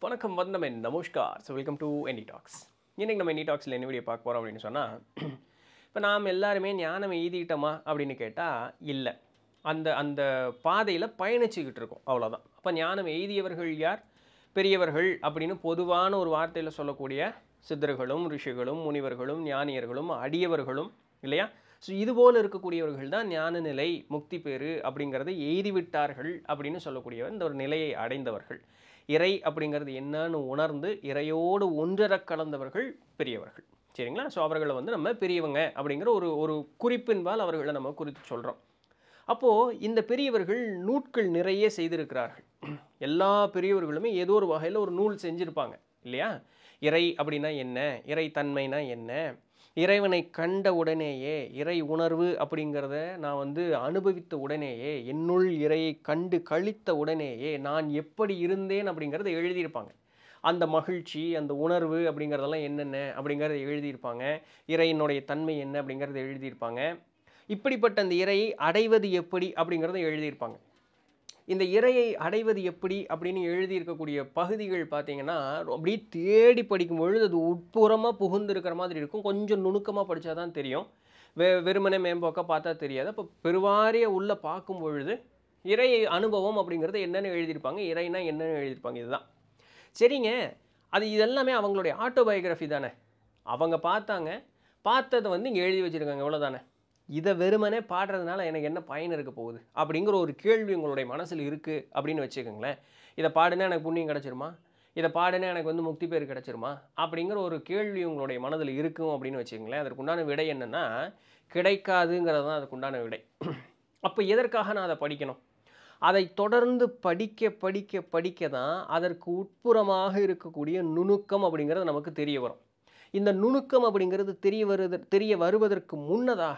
வணக்கம் வந்தமே நமஸ்கார் so welcome to any talks இன்னைக்கு நம்ம எனி டாக்ஸில் என்ன வீடியோ பார்க்க போகிறோம் அப்படின்னு சொன்னால் இப்போ நாம் எல்லாருமே ஞானம் எய்திட்டோமா அப்படின்னு கேட்டால் இல்லை அந்த அந்த பாதையில் பயணிச்சுக்கிட்டு இருக்கோம் அவ்வளோதான் அப்போ ஞானம் எய்தியவர்கள் யார் பெரியவர்கள் அப்படின்னு பொதுவான ஒரு வார்த்தையில் சொல்லக்கூடிய சித்தர்களும் ரிஷிகளும் முனிவர்களும் ஞானியர்களும் அடியவர்களும் இல்லையா ஸோ இதுபோல் இருக்கக்கூடியவர்கள் தான் ஞான நிலை முக்தி பேறு அப்படிங்கிறதை எய்தி விட்டார்கள் அப்படின்னு சொல்லக்கூடியவர் இந்த ஒரு நிலையை அடைந்தவர்கள் இறை அப்படிங்கிறது என்னன்னு உணர்ந்து இறையோடு ஒன்றர கலந்தவர்கள் பெரியவர்கள் சரிங்களா ஸோ அவர்களை வந்து நம்ம பெரியவங்க அப்படிங்கிற ஒரு ஒரு குறிப்பின்பால் அவர்களை நம்ம குறித்து சொல்கிறோம் அப்போது இந்த பெரியவர்கள் நூட்கள் நிறைய செய்திருக்கிறார்கள் எல்லா பெரியவர்களுமே ஏதோ ஒரு வகையில் ஒரு நூல் செஞ்சுருப்பாங்க இல்லையா இறை அப்படின்னா என்ன இறை தன்மைனா என்ன இறைவனை கண்ட உடனேயே இறை உணர்வு அப்படிங்கிறத நான் வந்து அனுபவித்த உடனேயே என்னுள் இறையை கண்டு கழித்த உடனேயே நான் எப்படி இருந்தேன் அப்படிங்கிறத எழுதியிருப்பாங்க அந்த மகிழ்ச்சி அந்த உணர்வு அப்படிங்கிறதெல்லாம் என்னென்ன அப்படிங்கிறத எழுதியிருப்பாங்க இறையினுடைய தன்மை என்ன அப்படிங்கிறத எழுதியிருப்பாங்க இப்படிப்பட்ட அந்த இறையை அடைவது எப்படி அப்படிங்கிறத எழுதியிருப்பாங்க இந்த இறையை அடைவது எப்படி அப்படின்னு எழுதியிருக்கக்கூடிய பகுதிகள் பார்த்தீங்கன்னா அப்படியே தேடி படிக்கும் பொழுது அது உட்புறமாக புகுந்திருக்கிற மாதிரி இருக்கும் கொஞ்சம் நுணுக்கமாக படித்தா தான் தெரியும் வெ வெறுமனே மேம்போக்காக பார்த்தா தெரியாது அப்போ பெருவாரிய உள்ளே பார்க்கும் பொழுது இறை அனுபவம் அப்படிங்கிறது என்னென்னு எழுதியிருப்பாங்க இறைனா என்னென்னு எழுதியிருப்பாங்க இதுதான் சரிங்க அது இதெல்லாமே அவங்களுடைய ஆட்டோபயோகிராஃபி தானே அவங்க பார்த்தாங்க பார்த்ததை வந்து இங்கே எழுதி வச்சுருக்காங்க இவ்வளோதானே இதை வெறுமனே பாடுறதுனால எனக்கு என்ன பயன் இருக்க போகுது அப்படிங்கிற ஒரு கேள்வி உங்களுடைய மனசில் இருக்குது அப்படின்னு வச்சுக்கோங்களேன் இதை பாடுனா எனக்கு புண்ணியம் கிடச்சிருமா இதை பாடுனா எனக்கு வந்து முக்தி பேர் கிடச்சிருமா அப்படிங்கிற ஒரு கேள்வி உங்களுடைய மனதில் இருக்கும் அப்படின்னு வச்சுக்கோங்களேன் அதற்குண்டான விடை என்னென்னா கிடைக்காதுங்கிறது தான் அதுக்குண்டான விடை அப்போ எதற்காக நான் அதை படிக்கணும் அதை தொடர்ந்து படிக்க படிக்க படிக்க தான் அதற்கு உட்புறமாக இருக்கக்கூடிய நுணுக்கம் அப்படிங்கிறது நமக்கு தெரிய வரும் இந்த நுணுக்கம் அப்படிங்கிறது தெரிய வருது தெரிய வருவதற்கு முன்னதாக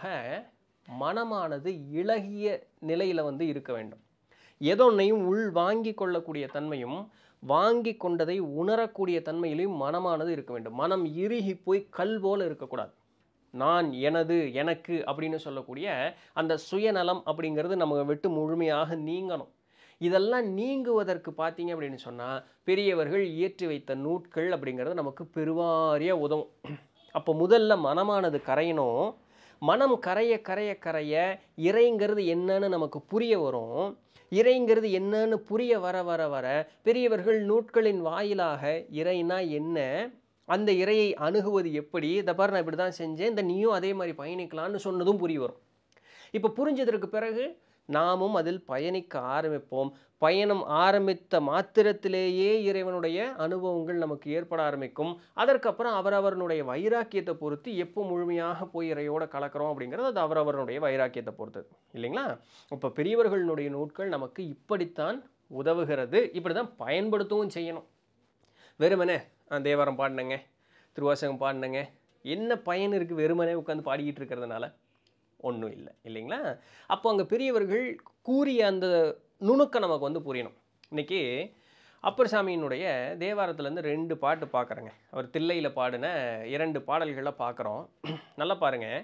மனமானது இளகிய நிலையில் வந்து இருக்க வேண்டும் எதொன்னையும் உள் வாங்கி கொள்ளக்கூடிய தன்மையும் வாங்கி கொண்டதை உணரக்கூடிய தன்மையிலையும் மனமானது இருக்க வேண்டும் மனம் இறுகி போய் கல் போல இருக்கக்கூடாது நான் எனது எனக்கு அப்படின்னு சொல்லக்கூடிய அந்த சுயநலம் அப்படிங்கிறது நம்ம விட்டு முழுமையாக நீங்கணும் இதெல்லாம் நீங்குவதற்கு பார்த்தீங்க அப்படின்னு சொன்னால் பெரியவர்கள் இயற்றி வைத்த நூட்கள் அப்படிங்கிறது நமக்கு பெருவாரியாக உதவும் அப்போ முதல்ல மனமானது கரையணும் மனம் கரைய கரைய கரைய இறைங்கிறது என்னன்னு நமக்கு புரிய வரும் இறைங்கிறது என்னன்னு புரிய வர வர வர பெரியவர்கள் நூட்களின் வாயிலாக இறைனா என்ன அந்த இறையை அணுகுவது எப்படி இதை பாரு நான் இப்படி தான் செஞ்சேன் இந்த நீயும் அதே மாதிரி பயணிக்கலான்னு சொன்னதும் புரிய வரும் இப்போ புரிஞ்சதற்கு பிறகு நாமும் அதில் பயணிக்க ஆரம்பிப்போம் பயணம் ஆரம்பித்த மாத்திரத்திலேயே இறைவனுடைய அனுபவங்கள் நமக்கு ஏற்பட ஆரம்பிக்கும் அதற்கப்புறம் அவரவருடைய வைராக்கியத்தை பொறுத்து எப்போ முழுமையாக போய் இறையோட கலக்கிறோம் அப்படிங்கிறது அது அவரவருடைய வைராக்கியத்தை பொறுத்தது இல்லைங்களா இப்போ பெரியவர்களுடைய நூட்கள் நமக்கு இப்படித்தான் உதவுகிறது இப்படி தான் பயன்படுத்தவும் செய்யணும் வெறுமனே தேவாரம் பாடினங்க திருவாசகம் பாடினங்க என்ன பயன் இருக்குது வெறுமனே உட்காந்து பாடிக்கிட்டு இருக்கிறதுனால ஒன்றும் இல்லை இல்லைங்களா அப்போ அங்கே பெரியவர்கள் கூறிய அந்த நுணுக்கம் நமக்கு வந்து புரியணும் இன்றைக்கி அப்பர் சாமியினுடைய தேவாரத்துலேருந்து ரெண்டு பாட்டு பார்க்குறேங்க அவர் தில்லையில் பாடின இரண்டு பாடல்களை பார்க்குறோம் நல்லா பாருங்கள்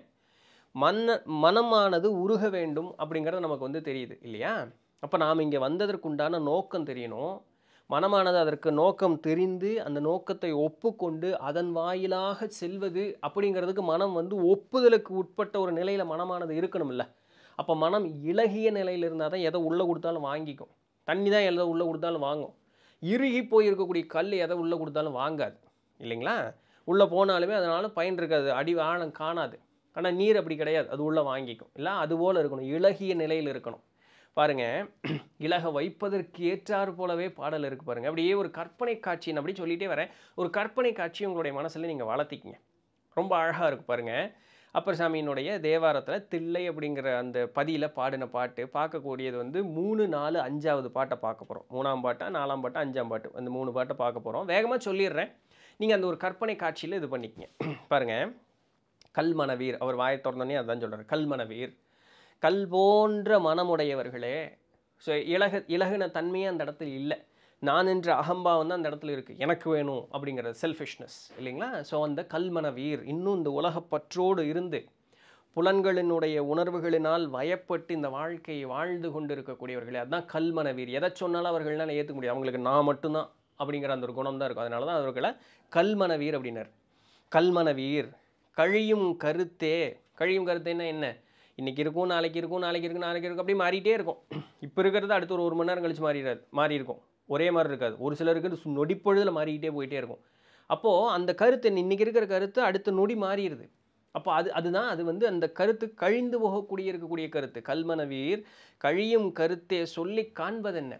மன்ன மனமானது உருக வேண்டும் அப்படிங்கிறது நமக்கு வந்து தெரியுது இல்லையா அப்போ நாம் இங்கே வந்ததற்குண்டான நோக்கம் தெரியணும் மனமானது அதற்கு நோக்கம் தெரிந்து அந்த நோக்கத்தை ஒப்புக்கொண்டு அதன் வாயிலாக செல்வது அப்படிங்கிறதுக்கு மனம் வந்து ஒப்புதலுக்கு உட்பட்ட ஒரு நிலையில் மனமானது இருக்கணும்ல அப்போ மனம் இலகிய நிலையில் இருந்தால் தான் எதை உள்ளே கொடுத்தாலும் வாங்கிக்கும் தண்ணி தான் எதை உள்ளே கொடுத்தாலும் வாங்கும் இறுகி போய் இருக்கக்கூடிய கல் எதை உள்ளே கொடுத்தாலும் வாங்காது இல்லைங்களா உள்ளே போனாலுமே அதனால் பயன் இருக்காது அடி ஆழம் காணாது ஆனால் நீர் அப்படி கிடையாது அது உள்ளே வாங்கிக்கும் இல்லை அதுபோல் இருக்கணும் இலகிய நிலையில் இருக்கணும் பாருங்க இலக வைப்பதற்கு ஏற்றாறு போலவே பாடல் இருக்கு பாருங்க அப்படியே ஒரு கற்பனை காட்சின்னு அப்படி சொல்லிட்டே வரேன் ஒரு கற்பனை காட்சி உங்களுடைய மனசில் நீங்கள் வளர்த்திக்கிங்க ரொம்ப அழகாக இருக்கு பாருங்க அப்பர் சாமியினுடைய தேவாரத்தில் தில்லை அப்படிங்கிற அந்த பதியில் பாடின பாட்டு பார்க்கக்கூடியது வந்து மூணு நாலு அஞ்சாவது பாட்டை பார்க்க போகிறோம் மூணாம் பாட்டா நாலாம் பாட்டா அஞ்சாம் பாட்டு அந்த மூணு பாட்டை பார்க்க போகிறோம் வேகமாக சொல்லிடுறேன் நீங்கள் அந்த ஒரு கற்பனை காட்சியில் இது பண்ணிக்கங்க பாருங்கள் கல்மணவீர் அவர் வாயை திறந்தோன்னே அதான் சொல்கிறார் கல்மணவீர் கல் போன்ற மனமுடையவர்களே ஸோ இலக இலகுன தன்மையே அந்த இடத்துல இல்லை நான் என்ற அகம்பாவம் தான் அந்த இடத்துல இருக்குது எனக்கு வேணும் அப்படிங்கிறது செல்ஃபிஷ்னஸ் இல்லைங்களா ஸோ அந்த கல்மன வீர் இன்னும் இந்த உலகப்பற்றோடு இருந்து புலன்களினுடைய உணர்வுகளினால் வயப்பட்டு இந்த வாழ்க்கையை வாழ்ந்து கொண்டு இருக்கக்கூடியவர்களே அதுதான் கல்மன வீர் எதை சொன்னாலும் அவர்களால் ஏற்றுக்க முடியும் அவங்களுக்கு நான் மட்டும்தான் அப்படிங்கிற அந்த ஒரு குணம் தான் இருக்கும் அதனால தான் அவர்களை கல்மன வீர் அப்படின்னார் கல்மன வீர் கழியும் கருத்தே கழியும் கருத்தேன்னா என்ன இன்னைக்கு இருக்கும் நாளைக்கு இருக்கும் நாளைக்கு இருக்கும் நாளைக்கு இருக்கும் அப்படி மாறிட்டே இருக்கும் இப்போ இருக்கிறது அடுத்து ஒரு ஒரு மணி நேரம் கழிச்சு மாறிடாது மாறி இருக்கும் ஒரே மாதிரி இருக்காது ஒரு சிலருக்கு அது சு- நொடிப்பொழுதில் மாறிக்கிட்டே போயிட்டே இருக்கும் அப்போது அந்த கருத்து இன்னைக்கு இருக்கிற கருத்து அடுத்த நொடி மாறிடுது அப்போ அது அதுதான் அது வந்து அந்த கருத்து கழிந்து போகக்கூடிய இருக்கக்கூடிய கருத்து கல்மனவீர் கழியும் கருத்தே சொல்லி காண்பதென்ன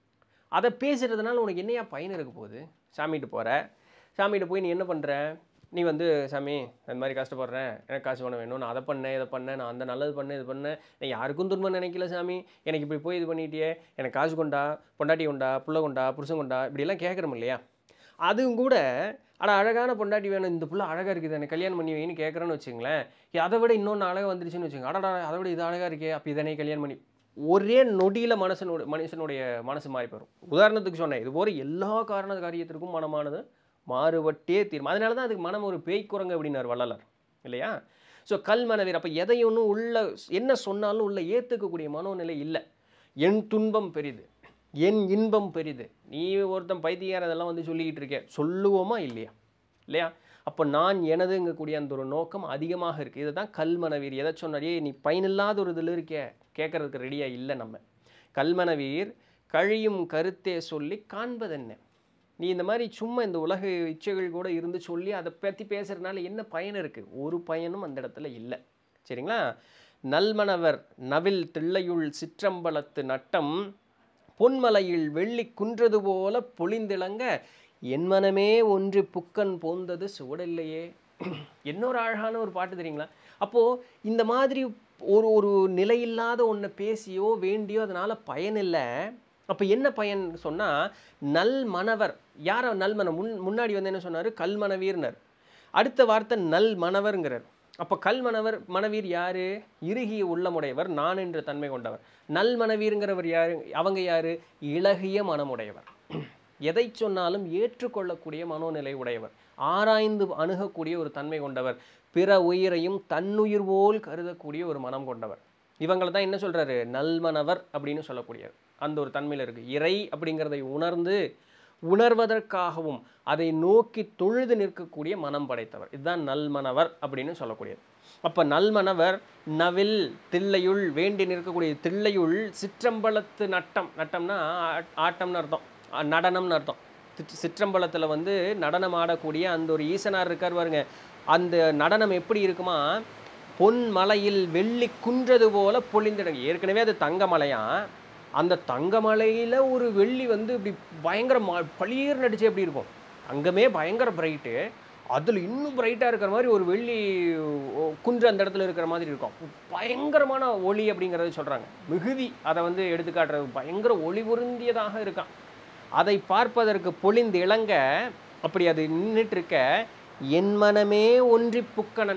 அதை பேசுறதுனால உனக்கு என்னையா பயன் இருக்க போகுது சாமிகிட்ட போகிற சாமிகிட்ட போய் நீ என்ன பண்ணுற நீ வந்து சாமி இந்த மாதிரி கஷ்டப்படுறேன் எனக்கு காசு பணம் வேணும் நான் அதை பண்ணேன் இதை பண்ணேன் நான் அந்த நல்லது பண்ணேன் இது பண்ணேன் நான் யாருக்கும் துன்பம் நினைக்கல சாமி எனக்கு இப்படி போய் இது பண்ணிட்டியே எனக்கு காசு கொண்டா பொண்டாட்டி கொண்டா புள்ள கொண்டா புருஷன் கொண்டா இப்படிலாம் கேட்குறோம் இல்லையா அதுவும் கூட அட அழகான பொண்டாட்டி வேணும் இந்த புள்ள அழகாக இருக்குது எனக்கு கல்யாணம் பண்ணி வைன்னு கேட்குறேன்னு வச்சுங்களேன் ஏ, அதை விட இன்னொன்று அழகாக வந்துருச்சுன்னு வச்சுங்க அடடா அதை விட இது அழகாக இருக்கே அப்போ இதனை கல்யாணம் பண்ணி ஒரே நொடியில் மனுஷனோட மனுஷனுடைய மனசு மாறி போயிடும் உதாரணத்துக்கு சொன்னேன் இது போல எல்லா காரண காரியத்திற்கும் மனமானது மாறுபட்டே தீரும் அதனால தான் அதுக்கு மனம் ஒரு பேய் குரங்கு அப்படின்னார் வள்ளலார் இல்லையா ஸோ கல் மனவீர் அப்போ எதையொன்னும் உள்ள என்ன சொன்னாலும் உள்ள ஏற்றுக்கக்கூடிய மனோநிலை இல்லை என் துன்பம் பெரிது என் இன்பம் பெரிது நீ ஒருத்தன் பைத்தியார் அதெல்லாம் வந்து சொல்லிக்கிட்டு இருக்க சொல்லுவோமா இல்லையா இல்லையா அப்போ நான் எனதுங்கக்கூடிய அந்த ஒரு நோக்கம் அதிகமாக இருக்குது இதுதான் கல்மனவீர் எதை சொன்னாரே நீ பயனில்லாத ஒரு இதில் இருக்க கேட்கறதுக்கு ரெடியாக இல்லை நம்ம கல்மனவீர் கழியும் கருத்தே சொல்லி காண்பதென்ன நீ இந்த மாதிரி சும்மா இந்த உலக இச்சைகள் கூட இருந்து சொல்லி அதை பற்றி பேசுறதுனால என்ன பயன் இருக்குது ஒரு பயனும் அந்த இடத்துல இல்லை சரிங்களா நல்மணவர் நவில் தில்லையுள் சிற்றம்பலத்து நட்டம் பொன்மலையில் வெள்ளி குன்றது போல பொழிந்திளங்க என் மனமே ஒன்று புக்கன் போந்தது சுவடில்லையே இன்னொரு அழகான ஒரு பாட்டு தெரியுங்களா அப்போது இந்த மாதிரி ஒரு ஒரு நிலையில்லாத ஒன்றை பேசியோ வேண்டியோ அதனால் பயன் இல்லை அப்போ என்ன பயன் சொன்னால் நல் மணவர் யார் நல்மன முன் முன்னாடி வந்து என்ன சொன்னார் கல்மணவீர்னர் அடுத்த வார்த்தை நல் மணவர்ங்கிறார் அப்போ கல் மணவர் மணவீர் யாரு இறுகிய உள்ளமுடையவர் நான் என்ற தன்மை கொண்டவர் நல் மணவீருங்கிறவர் யாரு அவங்க யாரு இளகிய மனமுடையவர் எதை சொன்னாலும் ஏற்றுக்கொள்ளக்கூடிய மனோநிலை உடையவர் ஆராய்ந்து அணுகக்கூடிய ஒரு தன்மை கொண்டவர் பிற உயிரையும் தன்னுயிர் போல் கருதக்கூடிய ஒரு மனம் கொண்டவர் இவங்களை தான் என்ன சொல்றாரு நல்மனவர் அப்படின்னு சொல்லக்கூடியவர் அந்த ஒரு தன்மையில் இருக்கு இறை அப்படிங்கிறதை உணர்ந்து உணர்வதற்காகவும் அதை நோக்கி தொழுது நிற்கக்கூடிய மனம் படைத்தவர் இதுதான் நல்மனவர் அப்படின்னு சொல்லக்கூடியது அப்போ நல்மனவர் நவில் தில்லையுள் வேண்டி நிற்கக்கூடிய தில்லையுள் சிற்றம்பலத்து நட்டம் நட்டம்னா ஆ- ஆட்டம்னு அர்த்தம் ஆ, நடனம்னு அர்த்தம் சிற்ற- சிற்றம்பலத்தில் வந்து நடனம் ஆடக்கூடிய அந்த ஒரு ஈசனார் இருக்கார் பாருங்க அந்த நடனம் எப்படி இருக்குமா பொன் மலையில் வெள்ளி குன்றது போல பொழிந்திடுங்க ஏற்கனவே அது தங்க மலையா அந்த தங்க மலையில் ஒரு வெள்ளி வந்து இப்படி பயங்கர ம பளிர் நடிச்சு எப்படி இருக்கும் அங்கமே பயங்கர பிரைட்டு அதில் இன்னும் பிரைட்டாக இருக்கிற மாதிரி ஒரு வெள்ளி ஓ, குன்று அந்த இடத்துல இருக்கிற மாதிரி இருக்கும் பயங்கரமான ஒளி அப்படிங்கிறத சொல்கிறாங்க மிகுதி அதை வந்து எடுத்துக்காட்டுறது பயங்கர ஒளி பொருந்தியதாக இருக்கான் அதை பார்ப்பதற்கு பொழிந்து இளங்க அப்படி அது நின்றுட்டு இருக்க என் மனமே ஒன்றி புக்கணன்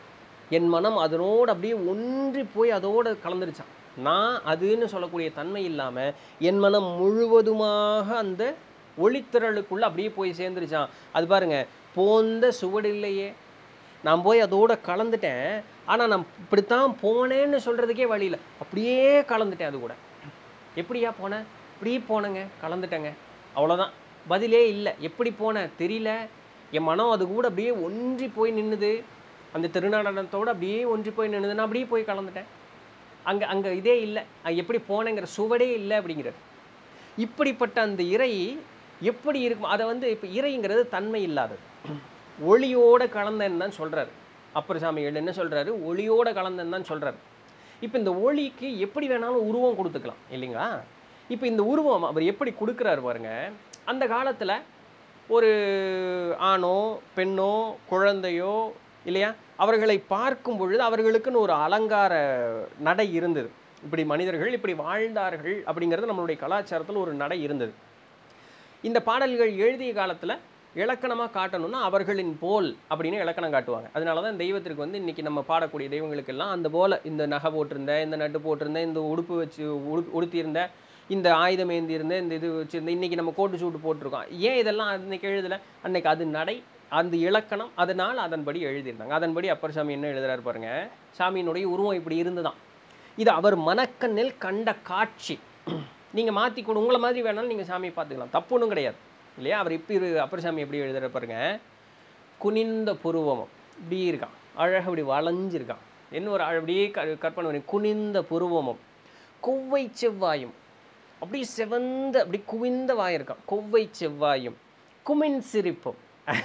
என் மனம் அதனோடு அப்படியே ஒன்றி போய் அதோடு கலந்துருச்சான் நான் அதுன்னு சொல்லக்கூடிய தன்மை இல்லாமல் என் மனம் முழுவதுமாக அந்த ஒளித்திரளுக்குள்ளே அப்படியே போய் சேர்ந்துருச்சான் அது பாருங்க போந்த சுவடில்லையே நான் போய் அதோட கலந்துட்டேன் ஆனால் நான் இப்படித்தான் போனேன்னு சொல்கிறதுக்கே வழியில் அப்படியே கலந்துட்டேன் அது கூட எப்படியா போனேன் இப்படியே போனேங்க கலந்துட்டேங்க அவ்வளோதான் பதிலே இல்லை எப்படி போனேன் தெரியல என் மனம் அது கூட அப்படியே ஒன்றி போய் நின்னுது அந்த திருநடனத்தோடு அப்படியே ஒன்றி போய் நின்னுது நான் அப்படியே போய் கலந்துட்டேன் அங்கே அங்கே இதே இல்லை அங்க எப்படி போனேங்கிற சுவடே இல்லை அப்படிங்கிறது இப்படிப்பட்ட அந்த இறை எப்படி இருக்கும் அதை வந்து இப்போ இறைங்கிறது தன்மை இல்லாதது ஒளியோட கலந்தேன்னு தான் சொல்கிறாரு அப்பர் சாமிகள் என்ன சொல்கிறாரு ஒளியோட கலந்தேன்னு தான் சொல்கிறாரு இப்போ இந்த ஒளிக்கு எப்படி வேணாலும் உருவம் கொடுத்துக்கலாம் இல்லைங்களா இப்போ இந்த உருவம் அவர் எப்படி கொடுக்குறாரு பாருங்க அந்த காலத்தில் ஒரு ஆணோ பெண்ணோ குழந்தையோ இல்லையா அவர்களை பார்க்கும் பொழுது அவர்களுக்குன்னு ஒரு அலங்கார நடை இருந்தது இப்படி மனிதர்கள் இப்படி வாழ்ந்தார்கள் அப்படிங்கிறது நம்மளுடைய கலாச்சாரத்தில் ஒரு நடை இருந்தது இந்த பாடல்கள் எழுதிய காலத்தில் இலக்கணமாக காட்டணும்னா அவர்களின் போல் அப்படின்னு இலக்கணம் காட்டுவாங்க அதனால தான் தெய்வத்திற்கு வந்து இன்றைக்கி நம்ம பாடக்கூடிய தெய்வங்களுக்கெல்லாம் அந்த போல இந்த நகை போட்டிருந்த இந்த நட்டு போட்டிருந்த இந்த உடுப்பு வச்சு உடு உடுத்தியிருந்த இந்த ஆயுதம் ஏந்தியிருந்த இந்த இது வச்சிருந்த இன்றைக்கி நம்ம கோட்டு சூட்டு போட்டிருக்கோம் ஏன் இதெல்லாம் அன்னைக்கு எழுதலை அன்னைக்கு அது நடை அந்த இலக்கணம் அதனால் அதன்படி எழுதியிருந்தாங்க அதன்படி அப்பர் சாமி என்ன எழுதுறாரு பாருங்க சாமியினுடைய உருவம் இப்படி இருந்துதான் இது அவர் மனக்கண்ணில் கண்ட காட்சி நீங்கள் மாற்றி கொடு உங்களை மாதிரி வேணாலும் நீங்கள் சாமியை பார்த்துக்கலாம் தப்பு ஒன்றும் கிடையாது இல்லையா அவர் இப்படி இரு- அப்பர்சாமி எப்படி எழுதுற பாருங்க குனிந்த புருவமும் இப்படி இருக்கான் அழகாக இப்படி வளைஞ்சிருக்கான் என்ன ஒரு அழ- அப்படியே க கற்பனை பண்ணி குனிந்த புருவமும் கொவ்வை செவ்வாயும் அப்படியே செவந்த அப்படி குவிந்த வாய் இருக்கான் கொவ்வை செவ்வாயும் குமின் சிரிப்பும்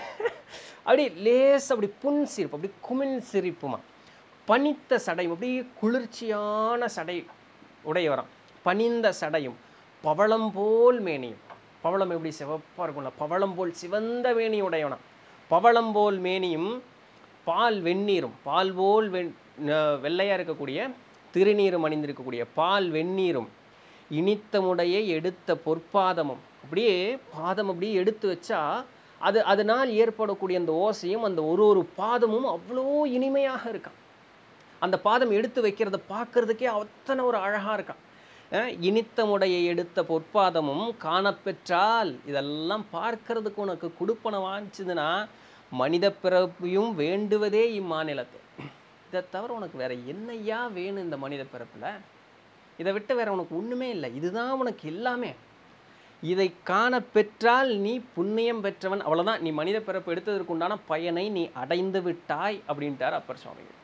அப்படி லேஸ் அப்படி புன் சிரிப்பு அப்படி குமின் சிரிப்புமா பனித்த சடையும் அப்படியே குளிர்ச்சியான சடை உடையவராம் பனிந்த சடையும் பவளம் போல் மேனியும் பவளம் எப்படி சிவப்பாக இருக்கும்ல பவளம் போல் சிவந்த மேனி உடையவனா பவளம் போல் மேனியும் பால் வெந்நீரும் பால் போல் வெண் ந- வெள்ளையா இருக்கக்கூடிய திருநீரும் அணிந்திருக்கக்கூடிய பால் வெந்நீரும் இனித்தமுடைய எடுத்த பொற்பாதமும் அப்படியே பாதம் அப்படியே எடுத்து வச்சா அது அதனால் ஏற்படக்கூடிய அந்த ஓசையும் அந்த ஒரு ஒரு பாதமும் அவ்வளோ இனிமையாக இருக்கான் அந்த பாதம் எடுத்து வைக்கிறத பார்க்கறதுக்கே அத்தனை ஒரு அழகாக இருக்கான் அஹ் இனித்தமுடைய எடுத்த பொற்பாதமும் காணப்பெற்றால் இதெல்லாம் பார்க்கறதுக்கு உனக்கு கொடுப்பன வாங்கிச்சதுன்னா மனித பிறப்பையும் வேண்டுவதே இம்மாநிலத்தை இதை தவிர உனக்கு வேற என்னையா வேணும் இந்த மனித பிறப்புல இதை விட்டு வேற உனக்கு ஒண்ணுமே இல்லை இதுதான் உனக்கு எல்லாமே இதை காண பெற்றால் நீ புண்ணியம் பெற்றவன் அவ்வளவுதான் நீ மனித பிறப்பு எடுத்ததற்கு உண்டான பயனை நீ அடைந்து விட்டாய் அப்படின்ட்டார் அப்பர் சுவாமிகள்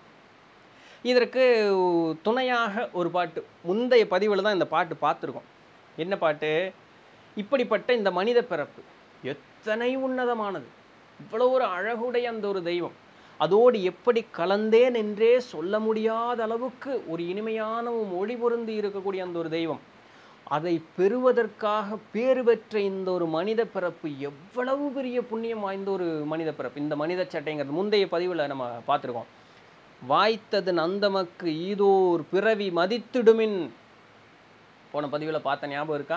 இதற்கு துணையாக ஒரு பாட்டு முந்தைய பதிவில் தான் இந்த பாட்டு பார்த்துருக்கோம் என்ன பாட்டு இப்படிப்பட்ட இந்த மனித பிறப்பு எத்தனை உன்னதமானது இவ்வளோ ஒரு அழகுடைய அந்த ஒரு தெய்வம் அதோடு எப்படி கலந்தேன் என்றே சொல்ல முடியாத அளவுக்கு ஒரு இனிமையான ஒரு மொழி பொருந்தி இருக்கக்கூடிய அந்த ஒரு தெய்வம் அதை பெறுவதற்காக பேறு பெற்ற இந்த ஒரு மனித பிறப்பு எவ்வளவு பெரிய புண்ணியம் வாய்ந்த ஒரு மனித பிறப்பு இந்த மனித சட்டைங்கிறது முந்தைய பதிவில் நம்ம பார்த்துருக்கோம் வாய்த்தது நந்தமக்கு ஈதோர் பிறவி மதித்திடுமின் போன பதிவில் பார்த்த ஞாபகம் இருக்கா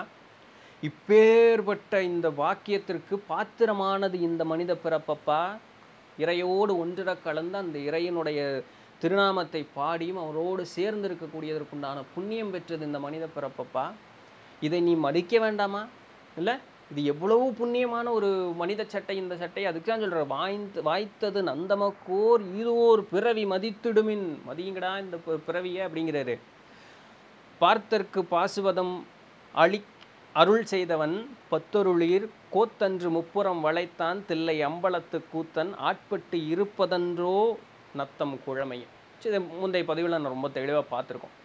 இப்பேற்பட்ட இந்த வாக்கியத்திற்கு பாத்திரமானது இந்த மனித பிறப்பப்பா இறையோடு ஒன்றிட கலந்த அந்த இறையனுடைய திருநாமத்தை பாடியும் அவரோடு சேர்ந்து இருக்கக்கூடியதற்குண்டான புண்ணியம் பெற்றது இந்த மனித பிறப்பப்பா இதை நீ மதிக்க வேண்டாமா இல்லை இது எவ்வளவு புண்ணியமான ஒரு மனித சட்டை இந்த சட்டை அதுக்கு தான் சொல்கிற வாய்ந்து வாய்த்தது நந்தமக்கோர் ஈதோர் பிறவி மதித்திடுமின் மதியுங்கடா இந்த பி- பிறவியை அப்படிங்கிறாரு பார்த்தற்கு பாசுவதம் அளி அருள் செய்தவன் பத்தொருளீர் கோத்தன்று முப்புறம் வளைத்தான் தில்லை அம்பலத்து கூத்தன் ஆட்பட்டு இருப்பதன்றோ நத்தம் குழமை சரி, இதை முந்தைய பதிவில் நான் ரொம்ப தெளிவாக பார்த்துருக்கோம்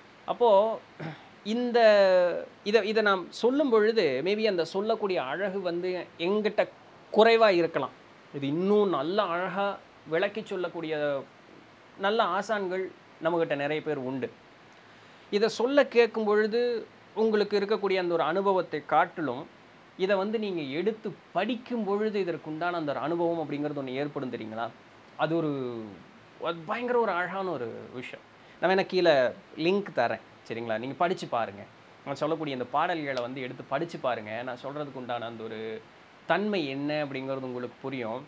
அப்போது இந்த இதை இதை நாம் சொல்லும் பொழுது மேபி அந்த சொல்லக்கூடிய அழகு வந்து எங்கிட்ட குறைவாக இருக்கலாம் இது இன்னும் நல்ல அழகாக விளக்கி சொல்லக்கூடிய நல்ல ஆசான்கள் நம்மக்கிட்ட நிறைய பேர் உண்டு இதை சொல்ல கேட்கும் பொழுது உங்களுக்கு இருக்கக்கூடிய அந்த ஒரு அனுபவத்தை காட்டிலும் இதை வந்து நீங்கள் எடுத்து படிக்கும் பொழுது இதற்குண்டான அந்த ஒரு அனுபவம் அப்படிங்கிறது ஒன்று ஏற்படும் தெரியுங்களா அது ஒரு அது பயங்கர ஒரு அழகான ஒரு விஷயம் நான் வேணா கீழே லிங்க் தரேன் சரிங்களா நீங்கள் படித்து பாருங்கள் நான் சொல்லக்கூடிய இந்த பாடல்களை வந்து எடுத்து படித்து பாருங்கள் நான் சொல்கிறதுக்கு உண்டான அந்த ஒரு தன்மை என்ன அப்படிங்கிறது உங்களுக்கு புரியும்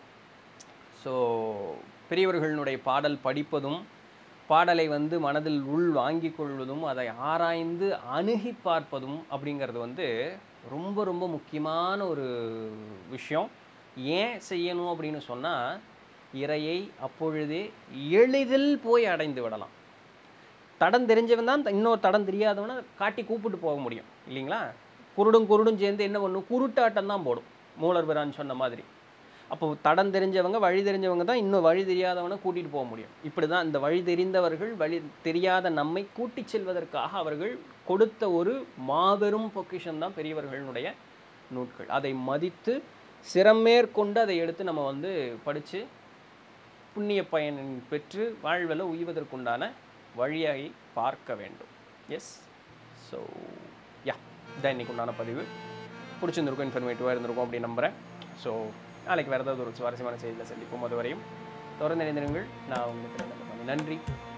ஸோ பெரியவர்களுடைய பாடல் படிப்பதும் பாடலை வந்து மனதில் உள் வாங்கிக் கொள்வதும் அதை ஆராய்ந்து அணுகி பார்ப்பதும் அப்படிங்கிறது வந்து ரொம்ப ரொம்ப முக்கியமான ஒரு விஷயம் ஏன் செய்யணும் அப்படின்னு சொன்னால் இறையை அப்பொழுதே எளிதில் போய் அடைந்து விடலாம் தடம் தெரிஞ்சவன் தான் இன்னொரு தடம் தெரியாதவனை காட்டி கூப்பிட்டு போக முடியும் இல்லைங்களா குருடும் குருடும் சேர்ந்து என்ன பண்ணும் குருட்டாட்டம் தான் போடும் மூலர் பிரான் சொன்ன மாதிரி அப்போ தடம் தெரிஞ்சவங்க வழி தெரிஞ்சவங்க தான் இன்னும் வழி தெரியாதவனை கூட்டிகிட்டு போக முடியும் இப்படி தான் இந்த வழி தெரிந்தவர்கள் வழி தெரியாத நம்மை கூட்டிச் செல்வதற்காக அவர்கள் கொடுத்த ஒரு மாபெரும் பொக்கிஷன் தான் பெரியவர்களுடைய நூட்கள் அதை மதித்து சிரமேற்கொண்டு அதை எடுத்து நம்ம வந்து படித்து புண்ணிய பயன் பெற்று வாழ்வில் உய்வதற்குண்டான வழியை பார்க்க வேண்டும் எஸ் ஸோ யா இதான் இன்னைக்கு உண்டான பதிவு பிடிச்சிருந்திருக்கும் இன்ஃபர்மேட்டிவாக இருந்திருக்கும் அப்படின்னு நம்புகிறேன் ஸோ நாளைக்கு வேறு ஏதாவது ஒரு சுவாரஸ்யமான செய்தியில் சந்திப்போம் அது வரையும் தொடர்ந்து இணைந்திருங்கள் நான் உங்களுக்கு நன்றி